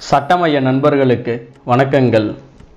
சட்டமைய நண்பர்களுக்கு வணக்கங்கள்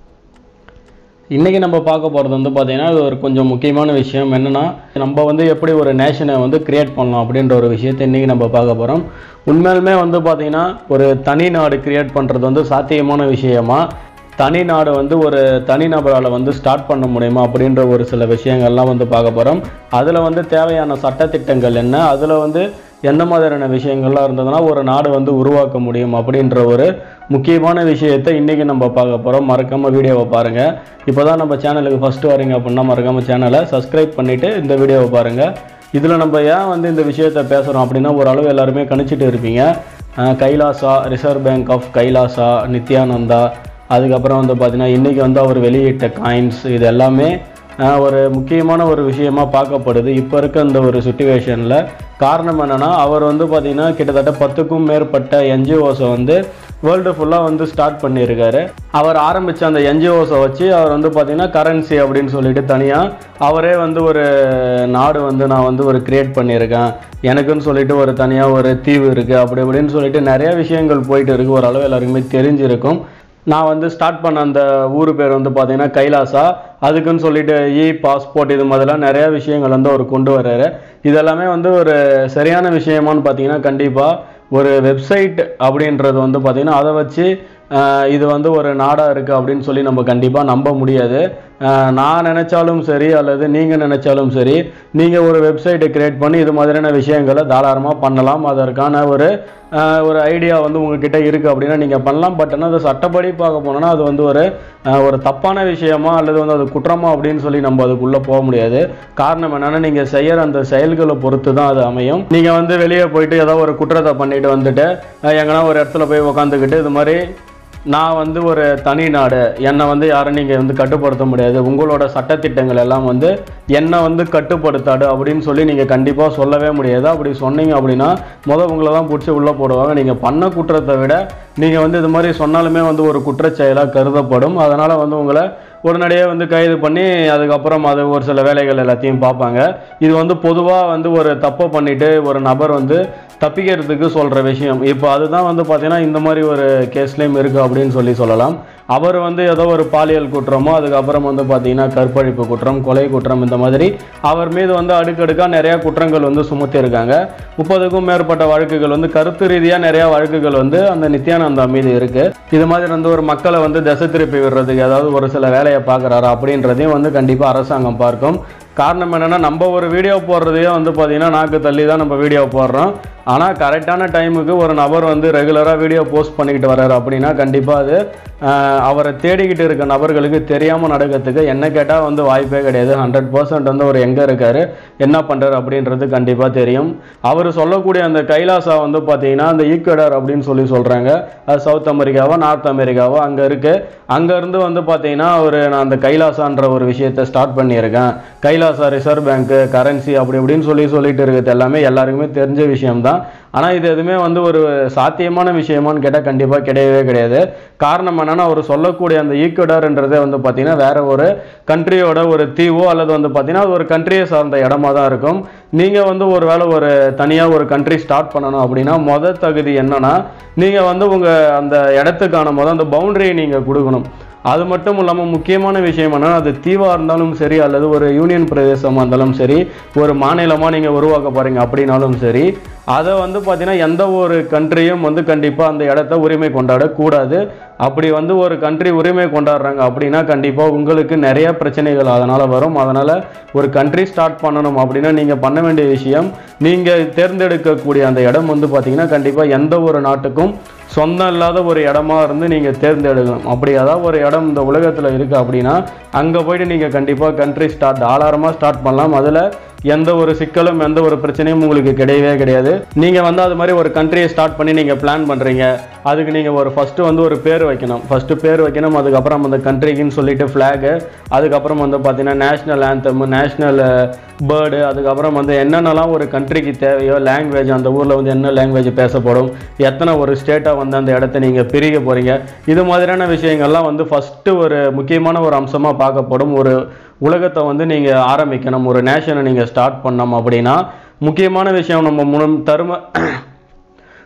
இன்றைக்கி நம்ம பார்க்க போகிறது வந்து பார்த்திங்கன்னா இது ஒரு கொஞ்சம் முக்கியமான விஷயம் என்னென்னா நம்ம வந்து எப்படி ஒரு நேஷனை வந்து கிரியேட் பண்ணலாம் அப்படின்ற ஒரு விஷயத்தை இன்றைக்கி நம்ம பார்க்க போகிறோம் உண்மையிலுமே வந்து பார்த்திங்கன்னா ஒரு தனி நாடு கிரியேட் பண்ணுறது வந்து சாத்தியமான விஷயமா தனி நாடு வந்து ஒரு தனிநபரால் வந்து ஸ்டார்ட் பண்ண முடியுமா அப்படின்ற ஒரு சில விஷயங்கள்லாம் வந்து பார்க்க போகிறோம் அதில் வந்து தேவையான சட்டத்திட்டங்கள் என்ன அதில் வந்து எந்த மாதிரியான விஷயங்கள்லாம் இருந்ததுன்னா ஒரு நாடு வந்து உருவாக்க முடியும் அப்படின்ற ஒரு முக்கியமான விஷயத்தை இன்றைக்கி நம்ம பார்க்க போகிறோம் மறக்காமல் வீடியோவை பாருங்கள் இப்போ தான் நம்ம சேனலுக்கு ஃபஸ்ட்டு வரீங்க அப்படின்னா மறக்காமல் சேனலை சப்ஸ்கிரைப் பண்ணிவிட்டு இந்த வீடியோவை பாருங்கள் இதில் நம்ம ஏன் வந்து இந்த விஷயத்தை பேசுகிறோம் அப்படின்னா ஒரு அளவு எல்லாருமே கணிச்சிட்டு இருப்பீங்க அஹ் Kailasa reserve bank of Kailasa Nithyananda அதுக்கப்புறம் வந்து பார்த்தீங்கன்னா இன்றைக்கி வந்து அவர் வெளியிட்ட காயின்ஸ் இது எல்லாமே ஆஹ், ஒரு முக்கியமான ஒரு விஷயமா பார்க்கப்படுது இப்போ இருக்க இந்த ஒரு சுச்சுவேஷனில் காரணம் என்னென்னா அவர் வந்து பார்த்திங்கன்னா கிட்டத்தட்ட பத்துக்கும் மேற்பட்ட என்ஜிஓஸை வந்து வேர்ல்டு ஃபுல்லாக வந்து ஸ்டார்ட் பண்ணியிருக்காரு அவர் ஆரம்பித்த அந்த என்ஜிஓஸை வச்சு அவர் வந்து பார்த்திங்கன்னா கரன்சி அப்படின்னு சொல்லிட்டு தனியாக அவரே வந்து ஒரு நாடு வந்து நான் வந்து ஒரு கிரியேட் பண்ணியிருக்கேன் எனக்குன்னு சொல்லிட்டு ஒரு தனியாக ஒரு தீவு இருக்குது அப்படி இப்படின்னு சொல்லிட்டு நிறைய விஷயங்கள் போயிட்டு இருக்குது ஓரளவு எல்லாருக்குமே தெரிஞ்சிருக்கும் நான் வந்து ஸ்டார்ட் பண்ண அந்த ஊர் பேர் வந்து பார்த்தீங்கன்னா கைலாசா அதுக்குன்னு சொல்லிட்டு இ பாஸ்போர்ட் இது மாதிரிலாம் நிறைய விஷயங்கள் வந்து அவர் கொண்டு வர்றாரு இதெல்லாமே வந்து ஒரு சரியான விஷயமான்னு பார்த்தீங்கன்னா கண்டிப்பாக ஒரு வெப்சைட் அப்படின்றது வந்து பார்த்திங்கன்னா அதை வச்சு ஆஹ், இது வந்து ஒரு நாடாக இருக்குது அப்படின்னு சொல்லி நம்ம கண்டிப்பாக நம்ப முடியாது ஆஹ், நான் நினச்சாலும் சரி அல்லது நீங்கள் நினச்சாலும் சரி நீங்கள் ஒரு வெப்சைட்டை கிரியேட் பண்ணி இது மாதிரியான விஷயங்களை தாராளமாக பண்ணலாம் அதற்கான ஒரு ஆஹ், ஒரு ஐடியா வந்து உங்ககிட்ட இருக்குது அப்படின்னா நீங்கள் பண்ணலாம் பட் ஆனால் அது சட்டப்படி பார்க்க போனோன்னா அது வந்து ஒரு ஆஹ், ஒரு தப்பான விஷயமா அல்லது வந்து அது குற்றமா அப்படின்னு சொல்லி நம்ம அதுக்குள்ளே போக முடியாது காரணம் என்னன்னா நீங்கள் செய்யற அந்த செயல்களை பொறுத்து தான் அது அமையும் நீங்கள் வந்து வெளியே போயிட்டு ஏதோ ஒரு குற்றத்தை பண்ணிட்டு வந்துட்டு ஆஹ், எங்கன்னா ஒரு இடத்துல போய் உக்காந்துக்கிட்டு இது மாதிரி நான் வந்து ஒரு தனி நாடு என்னை வந்து யாரும் நீங்கள் வந்து கட்டுப்படுத்த முடியாது உங்களோட சட்டத்திட்டங்கள் எல்லாம் வந்து என்னை வந்து கட்டுப்படுத்தாடு அப்படின்னு சொல்லி நீங்கள் கண்டிப்பாக சொல்லவே முடியாது அப்படி சொன்னீங்க அப்படின்னா முதல் உங்களை தான் பிடிச்சி உள்ளே போடுவாங்க நீங்கள் பண்ண குற்றத்தை விட நீங்கள் வந்து இது மாதிரி சொன்னாலுமே வந்து ஒரு குற்றச்செயலாக கருதப்படும் அதனால் வந்து உங்களை உடனடியே வந்து கைது பண்ணி அதுக்கப்புறம் அது ஒரு சில வேலைகள் எல்லாத்தையும் பார்ப்பாங்க இது வந்து பொதுவாக வந்து ஒரு தப்பை பண்ணிட்டு ஒரு நபர் வந்து தப்பிக்கிறதுக்கு சொல்கிற விஷயம் இப்போ அதுதான் வந்து பார்த்தீங்கன்னா இந்த மாதிரி ஒரு கேஸ்லேயும் இருக்குது அப்படின்னு சொல்லி சொல்லலாம் அவர் வந்து ஏதோ ஒரு பாலியல் குற்றமோ அதுக்கப்புறம் வந்து பார்த்தீங்கன்னா கற்பழிப்பு குற்றம் கொலை குற்றம் இந்த மாதிரி அவர் மீது வந்து அடுக்கடுக்காக நிறையா குற்றங்கள் வந்து சுமத்தியிருக்காங்க முப்பதுக்கும் மேற்பட்ட வழக்குகள் வந்து கருத்து ரீதியாக நிறையா வழக்குகள் வந்து அந்த நித்யானந்தா மீது இருக்குது இது மாதிரி வந்து ஒரு மக்களை வந்து திசை திருப்பி விடுறதுக்கு ஏதாவது ஒரு சில வேலையை பார்க்குறாரா அப்படின்றதையும் வந்து கண்டிப்பாக அரசாங்கம் பார்க்கும் காரணம் என்னென்னா நம்ம ஒரு வீடியோ போடுறதையே வந்து பார்த்திங்கன்னா நாக்கு தள்ளி தான் நம்ம வீடியோ போடுறோம் ஆனால் கரெக்டான டைமுக்கு ஒரு நபர் வந்து ரெகுலராக வீடியோ போஸ்ட் பண்ணிக்கிட்டு வர்றாரு அப்படின்னா கண்டிப்பாக அது ஆஹ், அவரை தேடிக்கிட்டு இருக்க நபர்களுக்கு தெரியாமல் நடக்கிறதுக்கு என்ன கேட்டால் வந்து வாய்ப்பே கிடையாது ஹண்ட்ரட் பர்சன்ட் வந்து அவர் எங்கே இருக்கார் என்ன பண்ணுறாரு அப்படின்றது கண்டிப்பாக தெரியும் அவர் சொல்லக்கூடிய அந்த கைலாசா வந்து பார்த்தீங்கன்னா அந்த ஈக்குவடர் அப்படின்னு சொல்லி சொல்கிறாங்க அது சவுத் அமெரிக்காவோ நார்த் அமெரிக்காவோ அங்கே இருக்குது அங்கேருந்து வந்து பார்த்தீங்கன்னா அவர் நான் அந்த கைலாசான்ற ஒரு விஷயத்தை ஸ்டார்ட் பண்ணியிருக்கேன் கைலாசா ரிசர்வ் பேங்க்கு கரன்சி அப்படி இப்படின்னு சொல்லி சொல்லிட்டு இருக்கிறது எல்லாமே எல்லாருக்குமே தெரிஞ்ச விஷயம்தான் ஆனால் இது எதுவுமே வந்து ஒரு சாத்தியமான விஷயமான்னு கேட்டால் கண்டிப்பாக கிடையவே கிடையாது காரணம் என்னன்னா அவர் சொல்லக்கூடிய அந்த ஈக்குவடர்ன்றதே வந்து பார்த்தீங்கன்னா வேற ஒரு கண்ட்ரியோட ஒரு தீவோ அல்லது வந்து பார்த்தீங்கன்னா அது ஒரு கண்ட்ரியை சார்ந்த இடமா தான் இருக்கும் நீங்கள் வந்து ஒரு வேளை ஒரு தனியாக ஒரு கண்ட்ரி ஸ்டார்ட் பண்ணணும் அப்படின்னா மொதல் தகுதி என்னன்னா நீங்கள் வந்து உங்கள் அந்த இடத்துக்கான மொதல் அந்த பவுண்டரியை நீங்கள் கொடுக்கணும் அது மட்டும் இல்லாமல் முக்கியமான விஷயம் என்னன்னா அது தீவாக இருந்தாலும் சரி அல்லது ஒரு யூனியன் பிரதேசமாக இருந்தாலும் சரி ஒரு மாநிலமாக நீங்கள் உருவாக்க போகிறீங்க அப்படின்னாலும் சரி அதை வந்து பார்த்தீங்கன்னா எந்த ஒரு கண்ட்ரியும் வந்து கண்டிப்பாக அந்த இடத்த உரிமை கொண்டாடக்கூடாது அப்படி வந்து ஒரு கண்ட்ரி உரிமை கொண்டாடுறாங்க அப்படின்னா கண்டிப்பாக உங்களுக்கு நிறைய பிரச்சனைகள் அதனால் வரும் அதனால் ஒரு கண்ட்ரி ஸ்டார்ட் பண்ணணும் அப்படின்னா நீங்கள் பண்ண வேண்டிய விஷயம் நீங்கள் தேர்ந்தெடுக்கக்கூடிய அந்த இடம் வந்து பார்த்தீங்கன்னா கண்டிப்பாக எந்த ஒரு நாட்டுக்கும் சொந்தம் இல்லாத ஒரு இடமா இருந்து நீங்கள் தேர்ந்தெடுக்கணும் அப்படி ஏதாவது ஒரு இடம் இந்த உலகத்தில் இருக்குது அப்படின்னா அங்கே போயிட்டு நீங்கள் கண்டிப்பாக கண்ட்ரி ஸ்டார்ட் ஆளாரமாக ஸ்டார்ட் பண்ணலாம் அதில் எந்த ஒரு சிக்கலும் எந்த ஒரு பிரச்சனையும் உங்களுக்கு கிடையவே கிடையாது நீங்கள் வந்து அது மாதிரி ஒரு கண்ட்ரியை ஸ்டார்ட் பண்ணி நீங்கள் பிளான் பண்ணுறீங்க அதுக்கு நீங்கள் ஒரு ஃபஸ்ட்டு வந்து ஒரு பேர் வைக்கணும் ஃபஸ்ட்டு பேர் வைக்கணும் அதுக்கப்புறம் அந்த கண்ட்ரிக்குன்னு சொல்லிட்டு ஃப்ளாகு அதுக்கப்புறம் வந்து பார்த்தீங்கன்னா நேஷ்னல் ஆந்தம் நேஷ்னல் பேர்டு அதுக்கப்புறம் வந்து என்னென்னலாம் ஒரு கண்ட்ரிக்கு தேவையோ லாங்குவேஜ் அந்த ஊரில் வந்து என்ன லாங்குவேஜ் பேசப்படும் எத்தனை ஒரு ஸ்டேட்டாக வந்து அந்த இடத்த நீங்கள் பிரிக்க போகிறீங்க இது மாதிரியான விஷயங்கள்லாம் வந்து ஃபஸ்ட்டு ஒரு முக்கியமான ஒரு அம்சமாக பார்க்கப்படும் ஒரு உலகத்தை வந்து நீங்கள் ஆரம்பிக்கணும் ஒரு நேஷனை நீங்கள் ஸ்டார்ட் பண்ணோம் அப்படின்னா முக்கியமான விஷயம் நம்ம முன் தரும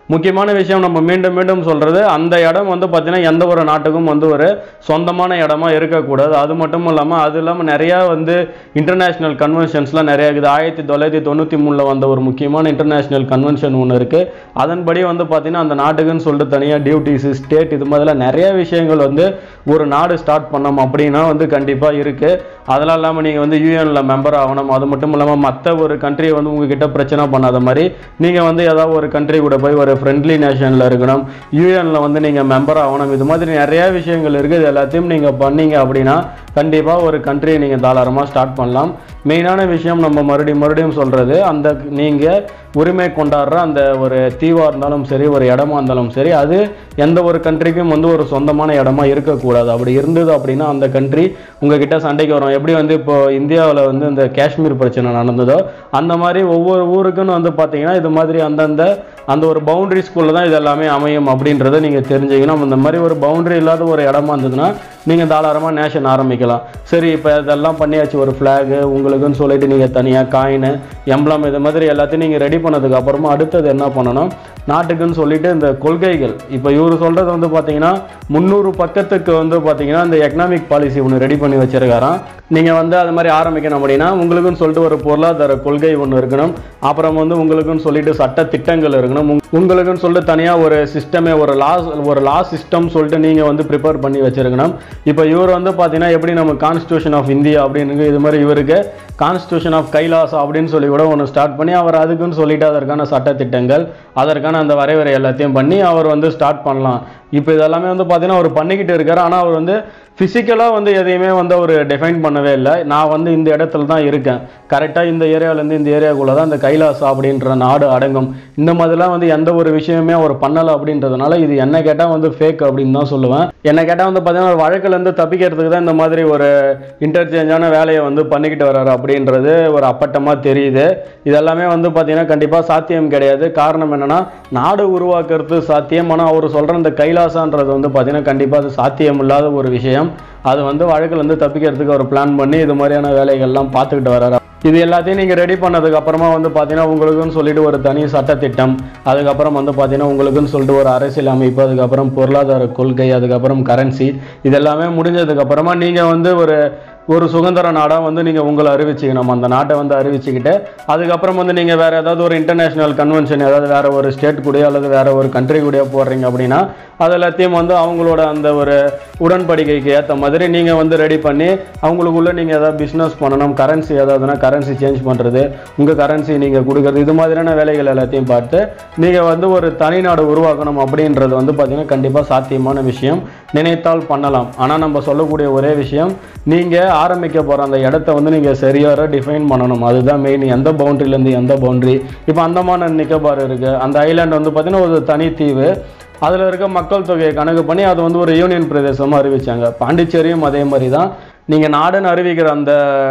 முக்கியமான விஷயம் நம்ம மீண்டும் மீண்டும் சொல்றது அந்த இடம் வந்து பார்த்தீங்கன்னா எந்த ஒரு நாட்டுக்கும் வந்து ஒரு சொந்தமான இடமா இருக்கக்கூடாது அது மட்டும் இல்லாமல் அது இல்லாமல் நிறைய வந்து இன்டர்நேஷ்னல் கன்வென்ஷன்ஸ்லாம் நிறைய இருக்குது ஆயிரத்தி தொள்ளாயிரத்தி தொண்ணூற்றி மூணில் வந்த ஒரு முக்கியமான இன்டர்நேஷ்னல் கன்வென்ஷன் ஒன்று இருக்குது அதன்படி வந்து பார்த்தீங்கன்னா அந்த நாட்டுக்குன்னு சொல்லிட்டு தனியாக டியூட்டிஸ் ஸ்டேட் இது மாதிரிலாம் நிறைய விஷயங்கள் வந்து ஒரு நாடு ஸ்டார்ட் பண்ணோம் அப்படின்னா வந்து கண்டிப்பாக இருக்குது அதெல்லாம் இல்லாமல் நீங்கள் வந்து யூஎன்ல மெம்பர் ஆகணும் அது மட்டும் இல்லாமல் மற்ற ஒரு கண்ட்ரியை வந்து உங்ககிட்ட பிரச்சனை பண்ணாத மாதிரி நீங்கள் வந்து ஏதாவது ஒரு கண்ட்ரி கூட போய் ஒரு ஃப்ரெண்ட்லி நேஷனில் இருக்கணும் யூஎன்ல வந்து நீங்கள் மெம்பர் ஆகணும் இது மாதிரி நிறைய விஷயங்கள் இருக்குது இது எல்லாத்தையும் நீங்கள் பண்ணீங்க அப்படின்னா கண்டிப்பாக ஒரு கண்ட்ரியை நீங்கள் தாராளமாக ஸ்டார்ட் பண்ணலாம் மெயினான விஷயம் நம்ம மறுபடியும் மறுபடியும் சொல்கிறது அந்த நீங்கள் உரிமை கொண்டாடுற அந்த ஒரு தீவாக இருந்தாலும் சரி ஒரு இடமா இருந்தாலும் சரி அது எந்த ஒரு கண்ட்ரிக்கும் வந்து ஒரு சொந்தமான இடமா இருக்கக்கூடாது அப்படி இருந்தது அப்படின்னா அந்த கண்ட்ரி உங்ககிட்ட சண்டைக்கு வரும் எப்படி வந்து இப்போ இந்தியாவில் வந்து இந்த காஷ்மீர் பிரச்சனை நடந்ததோ அந்த மாதிரி ஒவ்வொரு ஊருக்குன்னு வந்து பார்த்தீங்கன்னா இது மாதிரி அந்தந்த அந்த ஒரு பவுண்டரிஸ்குள்ளே தான் இது எல்லாமே அமையும் அப்படின்றத நீங்கள் தெரிஞ்சுக்கணும் இந்த மாதிரி ஒரு பவுண்டரி இல்லாத ஒரு இடமா இருந்ததுன்னா நீங்கள் தாராளமாக நேஷன் ஆரம்பிக்கலாம் சரி இப்போ இதெல்லாம் பண்ணியாச்சு ஒரு ஃப்ளாகு உங்களுக்குன்னு சொல்லிட்டு நீங்கள் தனியாக காயின் எம்ப்ளம் இது மாதிரி எல்லாத்தையும் நீங்கள் ரெடி பண்ணதுக்கு அப்புறமா அடுத்தது என்ன பண்ணணும் நாட்டுக்குன்னு சொல்லிட்டு இந்த கொள்கைகள் இப்போ இவர் சொல்கிறது வந்து பார்த்தீங்கன்னா முந்நூறு பக்கத்துக்கு வந்து பார்த்தீங்கன்னா இந்த எக்கனாமிக் பாலிசி ஒன்று ரெடி பண்ணி வச்சிருக்காராம் நீங்கள் வந்து அது மாதிரி ஆரம்பிக்கணும் அப்படின்னா உங்களுக்குன்னு சொல்லிட்டு ஒரு பொருளாதார கொள்கை ஒன்று இருக்கணும் அப்புறம் வந்து உங்களுக்குன்னு சொல்லிட்டு சட்ட திட்டங்கள் இருக்கணும் உங்க- உங்களுக்குன்னு சொல்லிட்டு தனியாக ஒரு சிஸ்டமே ஒரு லா ஒரு லா சிஸ்டம் சொல்லிட்டு நீங்கள் வந்து ப்ரிப்பேர் பண்ணி வச்சிருக்கணும் இப்போ இவர் வந்து பார்த்தீங்கன்னா எப்படி நம்ம கான்ஸ்டியூஷன் ஆஃப் இந்தியா அப்படின்னு இது மாதிரி இவருக்கு கான்ஸ்டியூஷன் ஆஃப் கைலாஸ் அப்படின்னு சொல்லி கூட ஒன்று ஸ்டார்ட் பண்ணி அவர் அதுக்குன்னு சொல்லிட்டு அதற்கான சட்ட திட்டங்கள் அதற்கான அந்த வரைவரை எல்லாத்தையும் பண்ணி அவர் வந்து ஸ்டார்ட் பண்ணலாம் இப்போ இதெல்லாமே வந்து பார்த்தீங்கன்னா அவர் பண்ணிக்கிட்டு இருக்காரு ஆனால் அவர் வந்து ஃபிசிக்கலாக வந்து எதையுமே வந்து அவர் டிஃபைன் பண்ணவே இல்லை நான் வந்து இந்த இடத்துல தான் இருக்கேன் கரெக்டாக இந்த ஏரியாவிலேருந்து இந்த ஏரியாக்குள்ளே தான் இந்த கைலாஸ் அப்படின்ற நாடு அடங்கும் இந்த மாதிரிலாம் வந்து எந்த ஒரு விஷயமே அவர் பண்ணலை அப்படின்றதுனால இது என்ன கேட்டால் வந்து ஃபேக் அப்படின்னு தான் சொல்லுவேன் என்ன கேட்டால் வந்து பார்த்தீங்கன்னா ஒரு வழக்குலேருந்து தப்பிக்கிறதுக்கு தான் இந்த மாதிரி ஒரு இன்டர்சேஞ்சான வேலையை வந்து பண்ணிக்கிட்டு வர்றாரு அப்படின்றது ஒரு அப்பட்டமாக தெரியுது இதெல்லாமே வந்து பார்த்தீங்கன்னா கண்டிப்பாக சாத்தியம் கிடையாது காரணம் என்னன்னா நாடு உருவாக்குறது சாத்தியம் ஆனால் அவர் சொல்கிற இந்த கைலாசான்றது வந்து பார்த்தீங்கன்னா கண்டிப்பாக அது சாத்தியம் இல்லாத ஒரு விஷயம் அது வந்து வழக்குல இருந்து தப்பிக்கிறதுக்கு அவர் பிளான் பண்ணி இது மாதிரியான வேலைகள்லாம் பார்த்துக்கிட்டு வர்றாரு இது எல்லாத்தையும் நீங்கள் ரெடி பண்ணதுக்கு அப்புறமா வந்து பார்த்தீங்கன்னா உங்களுக்குன்னு சொல்லிட்டு ஒரு தனி சட்டத்திட்டம் அதுக்கப்புறம் வந்து பார்த்தீங்கன்னா உங்களுக்குன்னு சொல்லிட்டு ஒரு அரசியல் அமைப்பு அதுக்கப்புறம் பொருளாதார கொள்கை அதுக்கப்புறம் கரன்சி இதெல்லாமே முடிஞ்சதுக்கு அப்புறமா நீங்கள் வந்து ஒரு ஒரு சுதந்திர நாடாக வந்து நீங்கள் உங்களை அறிவிச்சுக்கணும் அந்த நாட்டை வந்து அறிவிச்சுக்கிட்டு அதுக்கப்புறம் வந்து நீங்கள் வேறு ஏதாவது ஒரு இன்டர்நேஷ்னல் கன்வென்ஷன் ஏதாவது வேறு ஒரு ஸ்டேட் கூடயோ அல்லது வேறு ஒரு கண்ட்ரி கூடயோ போடுறீங்க அப்படின்னா அது எல்லாத்தையும் வந்து அவங்களோட அந்த ஒரு உடன்படிக்கைக்கு ஏற்ற மாதிரி நீங்கள் வந்து ரெடி பண்ணி அவங்களுக்குள்ளே நீங்கள் ஏதாவது பிஸ்னஸ் பண்ணணும் கரன்சி ஏதாவதுனா கரன்சி சேஞ்ச் பண்ணுறது உங்கள் கரன்சி நீங்கள் கொடுக்குறது இது மாதிரியான வேலைகள் எல்லாத்தையும் பார்த்து நீங்கள் வந்து ஒரு தனிநாடு உருவாக்கணும் அப்படின்றது வந்து பார்த்திங்கன்னா கண்டிப்பாக சாத்தியமான விஷயம் நினைத்தால் பண்ணலாம் ஆனால் நம்ம சொல்லக்கூடிய ஒரே விஷயம் நீங்கள் ஆரம்பிக்க போகிற அந்த இடத்த வந்து நீங்கள் சரியாக டிஃபைன் பண்ணணும் அதுதான் மெயின் எந்த பவுண்டரியிலேருந்து எந்த பவுண்டரி இப்போ அந்தமான நிக்கோபார் இருக்குது அந்த ஐலாண்ட் வந்து பார்த்திங்கன்னா ஒரு தனி தீவு அதில் இருக்க மக்கள் தொகையை கணக்கு பண்ணி அது வந்து ஒரு யூனியன் பிரதேசமாக அறிவிச்சாங்க பாண்டிச்சேரியும் அதே மாதிரி தான் நீங்கள் நாடுன்னு அறிவிக்கிற அந்த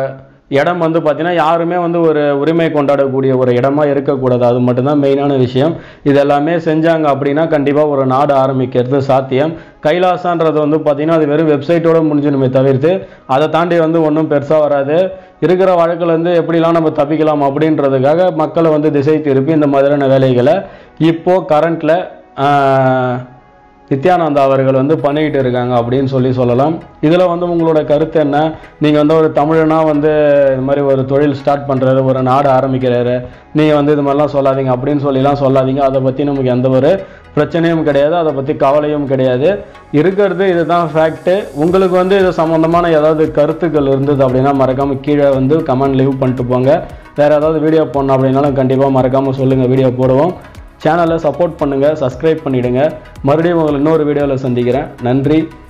இடம் வந்து பார்த்தீங்கன்னா யாருமே வந்து ஒரு உரிமை கொண்டாடக்கூடிய ஒரு இடமா இருக்கக்கூடாது அது மட்டும்தான் மெயினான விஷயம் இது எல்லாமே செஞ்சாங்க அப்படின்னா கண்டிப்பாக ஒரு நாடு ஆரம்பிக்கிறது சாத்தியம் கைலாசான்றது வந்து பார்த்தீங்கன்னா அது வெறும் வெப்சைட்டோட முடிஞ்சிடுமே தவிர்த்து அதை தாண்டி வந்து ஒன்றும் பெருசாக வராது இருக்கிற வழக்குல இருந்து எப்படிலாம் நம்ம தப்பிக்கலாம் அப்படின்றதுக்காக மக்களை வந்து திசை திருப்பி இந்த மாதிரியான வேலைகளை இப்போ கரண்ட்ல நித்யானந்தா அவர்கள் வந்து பண்ணிக்கிட்டு இருக்காங்க அப்படின்னு சொல்லி சொல்லலாம் இதில் வந்து உங்களோட கருத்து என்ன நீங்கள் வந்து ஒரு தமிழனா வந்து இது மாதிரி ஒரு தொழில் ஸ்டார்ட் பண்ணுறாரு ஒரு நாடு ஆரம்பிக்கிறாரு நீங்கள் வந்து இது மாதிரிலாம் சொல்லாதீங்க அப்படின்னு சொல்லிலாம் சொல்லாதீங்க அதை பற்றி நமக்கு எந்த ஒரு பிரச்சனையும் கிடையாது அதை பற்றி கவலையும் கிடையாது இருக்கிறது இதுதான் ஃபேக்ட்டு உங்களுக்கு வந்து இது சம்மந்தமான ஏதாவது கருத்துக்கள் இருந்தது அப்படின்னா மறக்காமல் கீழே வந்து கமெண்ட் லீவ் பண்ணிட்டு போங்க வேறு ஏதாவது வீடியோ போடணும் அப்படின்னாலும் கண்டிப்பாக மறக்காமல் சொல்லுங்கள் வீடியோ போடுவோம் சேனலை சப்போர்ட் பண்ணுங்கள் சப்ஸ்கிரைப் பண்ணிவிடுங்க மறுபடியும் உங்களை இன்னொரு வீடியோவில் சந்திக்கிறேன் நன்றி